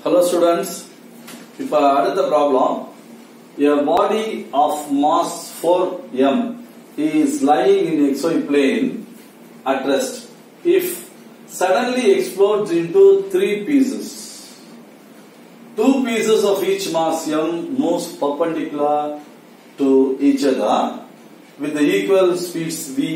Hello students. இப்ப அடுத்த problem A body of mass 4m is lying in xy plane at rest. If suddenly explodes into three pieces, two pieces of each mass m moves perpendicular to each other with the equal speeds v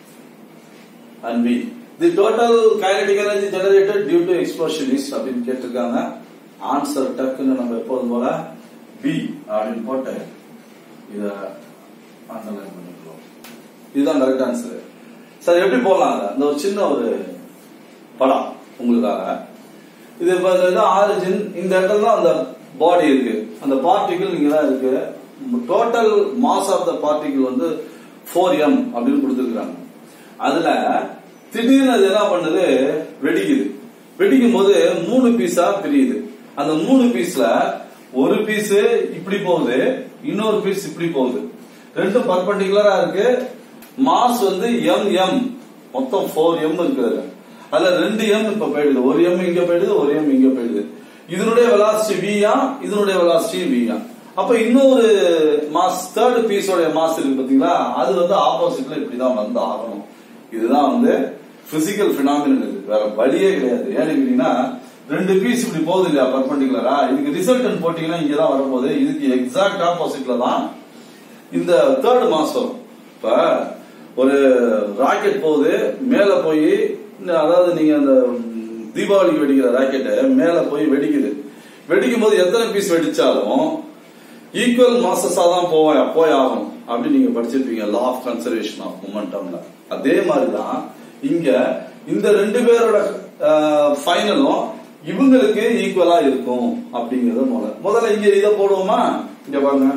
and v. The total kinetic energy generated due to explosion is அப்படின்னு கேட்டிருக்காங்க answer டக்குன்னு நம்ம எப்போதும் போல B அப்படின்னு போட்டு இத underline பண்ணிக்கிறோம் இதுதான் கரெக்ட் ஆன்சர் சார் எப்படி போடலாம் இந்த ஒரு சின்ன ஒரு படம் உங்களுக்காக இது இப்ப இது ஆரிஜின் இந்த இடத்துல தான் அந்த பாடி இருக்கு அந்த பார்ட்டிகிள் இங்க தான் இருக்கு total mass of the particle வந்து ஃபோர் எம் அப்படின்னு கொடுத்துருக்காங்க அதுல திடீர்னு அது என்ன பண்ணுது வெடிக்குது வெடிக்கும் போது மூணு பீஸா பிரியுது அந்த மூணு பீஸ்ல ஒரு பீஸ் இப்படி போகுது இன்னொரு பீஸ் இப்படி போகுது ரெண்டும் பர்பண்டிகுலரா இருக்கு மாஸ் வந்து எம் எம் மொத்தம் ஃபோர் எம் இருக்குது அதுல ரெண்டு எம் இப்ப போயிடுது ஒரு எம் இங்க போயிடுது ஒரு எம் இங்க போயிடுது இதனுடைய வெலாசிட்டி வியா இதனுடைய வெலாசிட்டி வியா அப்ப இன்னொரு மாஸ் தேர்ட் பீஸோட மாஸ் இருக்கு பாத்தீங்களா அது வந்து ஆப்போசிட்ல இப்படிதான் வந்து ஆகணும் இதுதான் வந்து பிசிக்கல் பினாமினல் இது வேற வழியே கிடையாது ஏன்னு கேட்டீங்கன்னா ரெண்டு பீஸ் இப்படி போகுது இல்லையா பர்பண்டிகுலரா இதுக்கு ரிசல்ட் போட்டீங்கன்னா இங்கதான் வரப்போகுது இதுக்கு எக்ஸாக்ட் ஆப்போசிட்ல தான் இந்த தேர்ட் மாஸ் வரும் இப்ப ஒரு ராக்கெட் போகுது மேல போய் அதாவது நீங்க அந்த தீபாவளிக்கு வெடிக்கிற ராக்கெட் மேல போய் வெடிக்குது வெடிக்கும் போது எத்தனை பீஸ் வெடிச்சாலும் ஈக்குவல் மாசஸா தான் போய் போய் ஆகணும் அப்படி நீங்க படிச்சிருப்பீங்க லா ஆஃப் கன்சர்வேஷன் ஆஃப் மொமெண்டம்ல அதே மாதிரிதான் இங்க இந்த ரெண்டு பேரோட ஃபைனலும் இவங்களுக்கு ஈக்குவலா இருக்கும் அப்படிங்கறத முதல்ல முதல்ல இங்க இதை போடுவோமா இங்க பாருங்க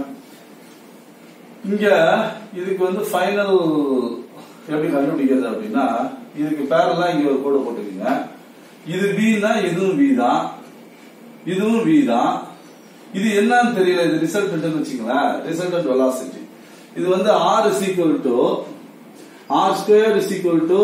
இங்க இதுக்கு வந்து ஃபைனல் எப்படி கண்டுபிடிக்கிறது அப்படின்னா இதுக்கு பேரலா இங்க ஒரு கோடு போட்டுக்கோங்க இது பின்னா இதுவும் பி தான் இதுவும் பி தான் இது என்னன்னு தெரியல இது ரிசல்ட் வச்சுங்களேன் ரிசல்டன்ட் வெலாசிட்டி இது வந்து R is equal to R square is equal to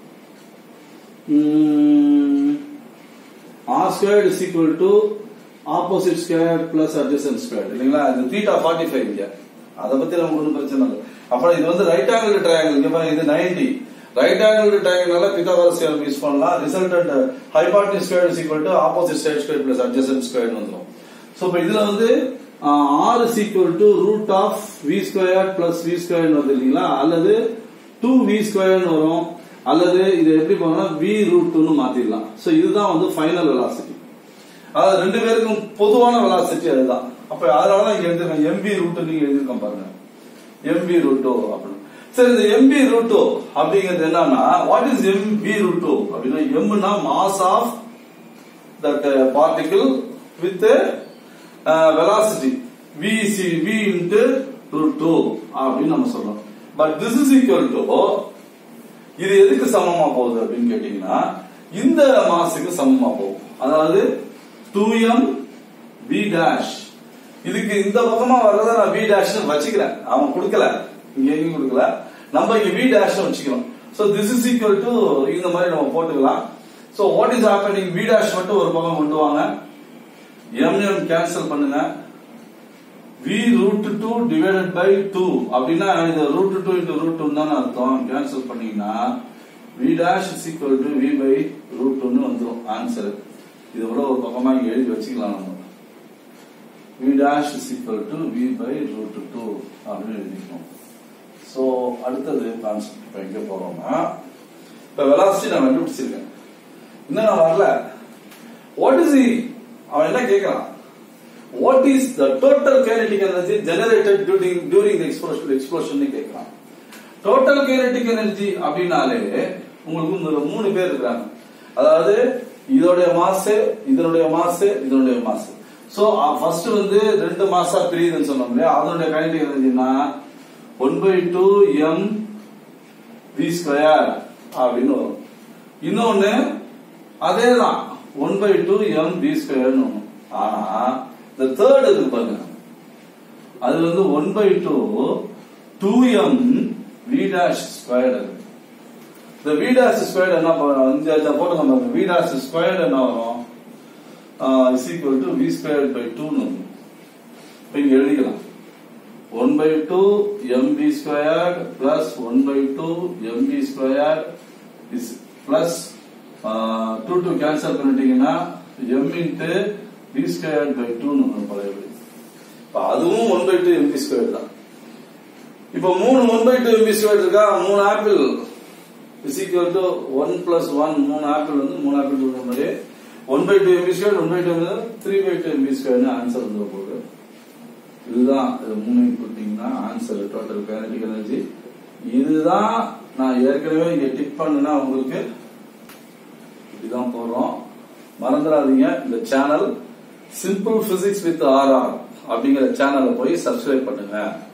R square is equal to opposite square plus adjacent square இல்லைங்களா இது தீட்டா ஃபார்ட்டி ஃபைவ் இங்க அதை பத்தி நமக்கு ஒன்றும் பிரச்சனை இல்லை அப்புறம் இது வந்து ரைட் ஆங்கிள் ட்ரையாங்கிள் இங்க பாருங்க இது ninety right angle triangle Pythagoras theorem use பண்ணலாம் resultant hypotenuse square is equal to opposite side square plus adjacent square வந்துடும் சோ இப்போ இதுல வந்து R is equal to root of V square plus V square வருது இல்லைங்களா அல்லது two V square வரும் அல்லது இது எப்படி போனா வி ரூட் டூன்னு மாத்திடலாம் சோ இதுதான் வந்து ஃபைனல் வெலாசிட்டி அதாவது ரெண்டு பேருக்கும் பொதுவான வெலாசிட்டி அதுதான் அப்ப அதனாலதான் இங்க எழுதிருக்கேன் எம்பி ரூட் நீங்க எழுதிருக்கோம் பாருங்க எம்பி ரூட்டோ அப்படின்னு சரி இந்த எம்பி ரூட்டோ அப்படிங்கிறது என்னன்னா வாட் இஸ் எம்பி ரூட்டோ அப்படின்னா எம்னா mass of that particle with velocity V see V into root two அப்படின்னு நம்ம சொல்றோம் but this is equal to இது எதுக்கு சமமா போகுது அப்படின்னு கேட்டீங்கன்னா இந்த மாசுக்கு சமமா போகும் அதாவது டூ எம் வி டேஷ் இதுக்கு இந்த பக்கமா வர்றத நான் வி டேஷ் வச்சுக்கிறேன் அவன் கொடுக்கல இங்க எங்கேயும் கொடுக்கல நம்ம இங்க வி டேஷ் வச்சுக்கிறோம் so this is equal to இந்த மாதிரி நம்ம போட்டுக்கலாம் so what is happening V dash மட்டும் ஒரு பக்கம் கொண்டு வாங்க எம் எம் கேன்சல் பண்ணுங்க V root two divided by two அப்படின்னா இது root two into root two தான் அர்த்தம் கேன்சல் பண்ணீங்கன்னா V dash is equal to V by root டூன்னு வந்துடும் ஆன்சர் இது கூட ஒரு பக்கமா இங்க எழுதி வச்சுக்கலாம் நம்ம V dash is equal to V by root two அப்படின்னு எழுதிக்கணும் ஸோ அடுத்தது கான்செப்ட் இப்போ எங்க போறோம்னா இப்போ வெலாசிட்டி நான் கண்டுபிடிச்சிருக்கேன் இன்னும் நான் வரல வாட் இஸ் அவன் என்ன கேட்கறான் what is the total kinetic energy generated during during the explosion explosion கேட்கறான் டோட்டல் கைனடிக் எனர்ஜி அப்படின்னாலே உங்களுக்கு மூணு பேர் இருக்காங்க அதாவது இதோடைய மாசு இதனுடைய மாசு இதனுடைய மாசு சோ ஃபர்ஸ்ட் வந்து ரெண்டு மாசா பிரியுதுன்னு சொன்னோம் இல்லையா அதனுடைய கைனடிக் எனர்ஜினா one by two M V square அப்படின்னு வரும் இன்னொன்னு அதே தான் one by two M V ஸ்கொயர்னு வரும் ஆனா இந்த தேர்ட் இருக்கு பாருங்க அது வந்து one by two two M V dash squared இந்த வி டேஷ் ஸ்கொயர்டு என்ன பண்ணும் இந்த போட்டுங்க பாருங்க வி டேஷ் ஸ்கொயர்டு என்ன வரும் is equal to V square by டூன்னு இப்போ இங்க எழுதிக்கலாம் one by two MV square plus one by two MV square is plus two two cancel பண்ணிட்டீங்கன்னா M into V square by டூன்னு ஒன்று பழையபடி இப்போ அதுவும் one by two MV square தான் இப்போ மூணு one by two MV square இருக்கா மூணு apple is equal to one plus one மூணு ஆப்பிள் வந்து மூணு ஆப்பிள் சொல்ற மாதிரி one by two MV square one by two three by two MV ஸ்கொயர்னு ஆன்சர் வந்துட போகுது இதுதான் இது மூணு கொடுத்தீங்கன்னா ஆன்சர் டோட்டல் கைனடிக் எனர்ஜி இதுதான் நான் ஏற்கனவே இங்க டிக் பண்ணுனா உங்களுக்கு இப்படிதான் போடுறோம் மறந்துடாதீங்க இந்த channel simple physics with RR அப்படிங்கிற சேனலை போய் சப்ஸ்கிரைப் பண்ணுங்க